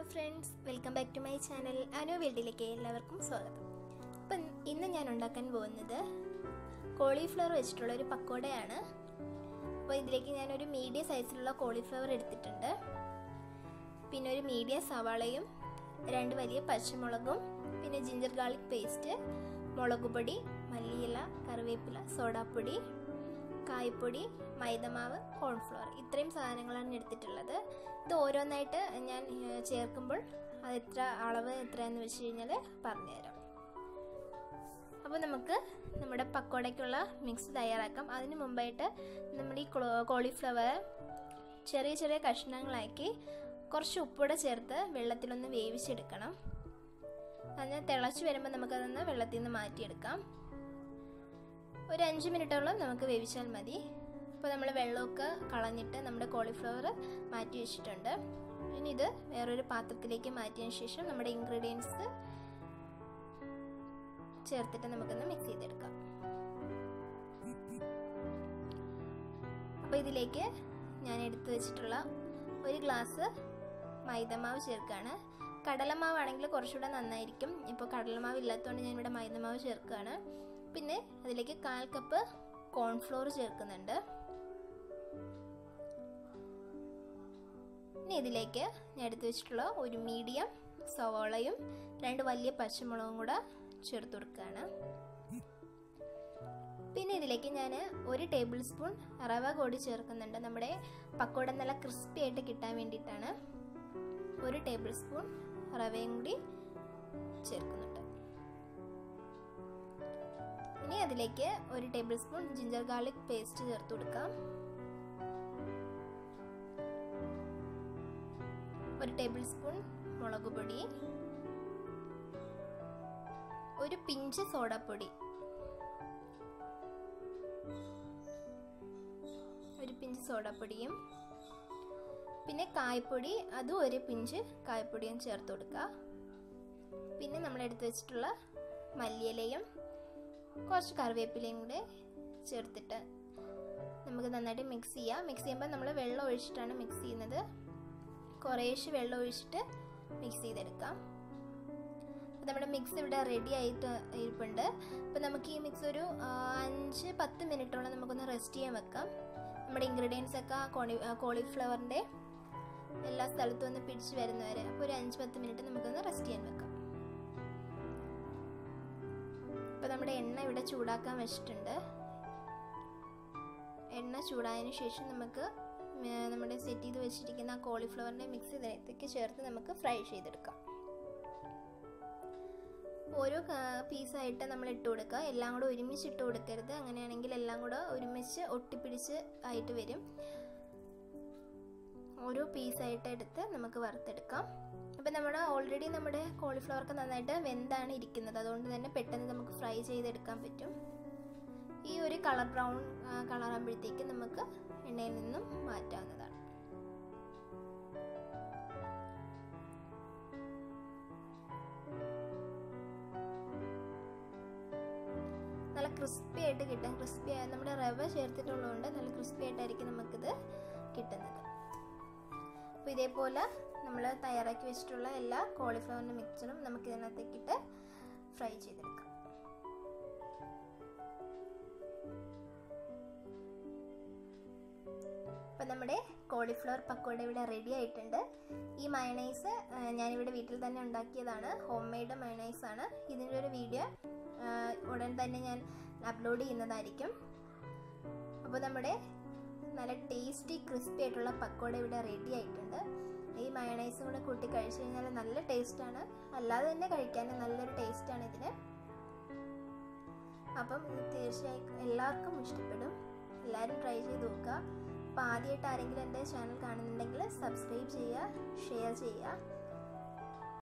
friends welcome back to my channel Anu വേൾഡിലേക്ക് എല്ലാവർക്കും സ്വാഗതം അപ്പം ഇന്ന് ഞാൻ ഉണ്ടാക്കാൻ പോകുന്നത് കോളിഫ്ലവർ വെച്ചിട്ടുള്ള ഒരു പക്കോടയാണ് അപ്പോൾ ഇതിലേക്ക് ഞാനൊരു മീഡിയം സൈസിലുള്ള കോളിഫ്ലവർ എടുത്തിട്ടുണ്ട് പിന്നെ ഒരു മീഡിയം സവാളയും രണ്ട് വലിയ പച്ചമുളകും പിന്നെ ജിഞ്ചർ ഗാർലിക് പേസ്റ്റ് മുളക് പൊടി മല്ലിയില കറിവേപ്പില സോഡാപ്പൊടി കായ്പ്പൊടി മൈദമാവ് കോൺഫ്ലവർ ഇത്രയും സാധനങ്ങളാണ് എടുത്തിട്ടുള്ളത് ഇത് ഓരോന്നായിട്ട് ഞാൻ ഏഹ്, ചേർക്കുമ്പോൾ അത് എത്ര അളവ് എത്രയെന്ന് വെച്ച് കഴിഞ്ഞാൽ പറഞ്ഞുതരാം അപ്പോൾ നമുക്ക് നമ്മുടെ പക്കോടയ്ക്കുള്ള മിക്സ് തയ്യാറാക്കാം അതിന് മുമ്പായിട്ട് നമ്മൾ ഈ കോളിഫ്ലവർ ചെറിയ ചെറിയ കഷ്ണങ്ങളാക്കി കുറച്ച് ഉപ്പൂടെ ചേർത്ത് വെള്ളത്തിലൊന്ന് വേവിച്ചെടുക്കണം അതിന് തിളച്ച് വരുമ്പോൾ നമുക്കതൊന്ന് വെള്ളത്തിൽ നിന്ന് മാറ്റിയെടുക്കാം ഒരു അഞ്ച് മിനിറ്റോളം നമുക്ക് വേവിച്ചാൽ മതി അപ്പോൾ നമ്മൾ വെള്ളമൊക്കെ കളഞ്ഞിട്ട് നമ്മുടെ കോളിഫ്ലവർ മാറ്റി വെച്ചിട്ടുണ്ട് ഇനി ഇത് വേറൊരു പാത്രത്തിലേക്ക് മാറ്റിയതിന് ശേഷം നമ്മുടെ ഇൻഗ്രീഡിയൻസ് ചേർത്തിട്ട് നമുക്കൊന്ന് മിക്സ് ചെയ്തെടുക്കാം അപ്പോൾ ഇതിലേക്ക് ഞാൻ എടുത്തു വെച്ചിട്ടുള്ള ഒരു ഗ്ലാസ് മൈദമാവ് ചേർക്കുകയാണ് കടലമാവാണെങ്കിൽ കുറച്ചുകൂടെ നന്നായിരിക്കും ഇപ്പോൾ കടലമാവ് ഇല്ലാത്തതുകൊണ്ട് ഞാൻ ഇവിടെ മൈദമാവ് ചേർക്കുകയാണ് പിന്നെ അതിലേക്ക് കാൽ കപ്പ് കോൺഫ്ലോർ ചേർക്കുന്നുണ്ട് ഇനി ഇതിലേക്ക് ഞാൻ എടുത്തു വെച്ചിട്ടുള്ള ഒരു മീഡിയം സവോളയും രണ്ട് വലിയ പച്ചമുളകും കൂടെ ചേർത്ത് കൊടുക്കുകയാണ് പിന്നെ ഇതിലേക്ക് ഞാൻ ഒരു ടേബിൾ സ്പൂൺ റവ കൂടി ചേർക്കുന്നുണ്ട് നമ്മുടെ പക്കോട നല്ല ക്രിസ്പി ആയിട്ട് കിട്ടാൻ വേണ്ടിയിട്ടാണ് ഒരു ടേബിൾ സ്പൂൺ റവയും കൂടി ചേർക്കുന്നുണ്ട് ഇനി അതിലേക്ക് ഒരു tablespoon ginger garlic paste ചേർത്ത് കൊടുക്കാം ഒരു ടേബിൾ സ്പൂൺ മുളക് പൊടി ഒരു പിഞ്ച് സോഡാപ്പൊടി ഒരു പിഞ്ച് സോഡാപ്പൊടിയും പിന്നെ കായ്പ്പൊടി അതും ഒരു പിഞ്ച് കായ്പ്പൊടിയും ചേർത്ത് കൊടുക്കുക പിന്നെ നമ്മൾ എടുത്തു വെച്ചിട്ടുള്ള മല്ലിയിലയും കുറച്ച് കറിവേപ്പിലയും കൂടെ ചേർത്തിട്ട് നമുക്ക് നന്നായിട്ട് മിക്സ് ചെയ്യാം മിക്സ് ചെയ്യുമ്പോൾ നമ്മൾ വെള്ളം ഒഴിച്ചിട്ടാണ് മിക്സ് ചെയ്യുന്നത് കുറേശ്ശെ വെള്ളം ഒഴിച്ചിട്ട് മിക്സ് ചെയ്തെടുക്കാം അപ്പോൾ നമ്മുടെ മിക്സ് ഇവിടെ റെഡി ആയിട്ട് ഇരിപ്പുണ്ട് അപ്പോൾ നമുക്ക് ഈ മിക്സ് ഒരു ആ, അഞ്ച് പത്ത് മിനിറ്റോളം നമുക്കൊന്ന് റെസ്റ്റ് ചെയ്യാൻ വെക്കാം നമ്മുടെ ഇൻഗ്രീഡിയൻസ് ഒക്കെ കോളി കോളിഫ്ലവറിൻ്റെ എല്ലാ സ്ഥലത്തും ഒന്ന് പിടിച്ച് വരുന്നവരെ അപ്പോൾ ഒരു അഞ്ച് പത്ത് മിനിറ്റ് നമുക്കൊന്ന് റെസ്റ്റ് ചെയ്യാൻ വെക്കാം ഇപ്പോൾ നമ്മുടെ എണ്ണ ഇവിടെ ചൂടാക്കാൻ വെച്ചിട്ടുണ്ട് എണ്ണ ചൂടായതിനു ശേഷം നമുക്ക് മേ- നമ്മുടെ സെറ്റ് ചെയ്ത് വെച്ചിരിക്കുന്ന ആ കോളിഫ്ലവറിൻ്റെ മിക്സ് ഇതിനകത്തേക്ക് ചേർത്ത് നമുക്ക് ഫ്രൈ ചെയ്തെടുക്കാം ഓരോ പീസായിട്ട് നമ്മൾ ഇട്ട് കൊടുക്കുക എല്ലാം കൂടെ ഒരുമിച്ച് ഇട്ട് കൊടുക്കരുത് അങ്ങനെയാണെങ്കിൽ എല്ലാം കൂടെ ഒരുമിച്ച് ഒട്ടിപ്പിടിച്ച് ആയിട്ട് വരും ഓരോ പീസായിട്ട് എടുത്ത് നമുക്ക് വറുത്തെടുക്കാം അപ്പം നമ്മുടെ ഓൾറെഡി നമ്മുടെ കോളിഫ്ലവർക്ക് നന്നായിട്ട് വെന്താണ് ഇരിക്കുന്നത് അതുകൊണ്ട് തന്നെ പെട്ടെന്ന് നമുക്ക് ഫ്രൈ ചെയ്തെടുക്കാൻ പറ്റും ഈ ഒരു കളർ ബ്രൗൺ കളർ ആകുമ്പോഴത്തേക്ക് നമുക്ക് എണ്ണയിൽ നിന്നും മാറ്റാവുന്നതാണ് നല്ല ക്രിസ്പി ആയിട്ട് കിട്ടും ക്രിസ്പി ആയ നമ്മുടെ റവ ചേർത്തിട്ടുള്ളതുകൊണ്ട് നല്ല ക്രിസ്പി ആയിട്ടായിരിക്കും നമുക്കിത് കിട്ടുന്നത് അപ്പോൾ ഇതേപോലെ നമ്മൾ തയ്യാറാക്കി വെച്ചിട്ടുള്ള എല്ലാ കോളിഫ്ലവറിൻ്റെ മിക്സറും നമുക്ക് ഇതിനകത്തേക്കിട്ട് ഫ്രൈ ചെയ്തെടുക്കാം അപ്പം നമ്മുടെ കോളിഫ്ലവർ പക്കോട ഇവിടെ റെഡി ആയിട്ടുണ്ട് ഈ മയണൈസ് ഞാനിവിടെ വീട്ടിൽ തന്നെ ഉണ്ടാക്കിയതാണ് ഹോം മെയ്ഡ് മയണൈസ് ആണ് ഇതിൻ്റെ ഒരു വീഡിയോ ഉടൻ തന്നെ ഞാൻ അപ്ലോഡ് ചെയ്യുന്നതായിരിക്കും അപ്പോൾ നമ്മുടെ നല്ല ടേസ്റ്റി ക്രിസ്പി ആയിട്ടുള്ള പക്കോട ഇവിടെ റെഡി ആയിട്ടുണ്ട് ഈ മയണൈസും കൂടെ കൂട്ടി കഴിച്ചു കഴിഞ്ഞാൽ നല്ല ടേസ്റ്റാണ് അല്ലാതെ തന്നെ കഴിക്കാൻ നല്ലൊരു ടേസ്റ്റാണ് ഇതിന് അപ്പം ഇത് തീർച്ചയായും എല്ലാവർക്കും ഇഷ്ടപ്പെടും എല്ലാവരും ട്രൈ ചെയ്ത് നോക്കുക അപ്പോൾ ആദ്യമായിട്ട് ആരെങ്കിലും എൻ്റെ ചാനൽ കാണുന്നുണ്ടെങ്കിൽ സബ്സ്ക്രൈബ് ചെയ്യുക ഷെയർ ചെയ്യുക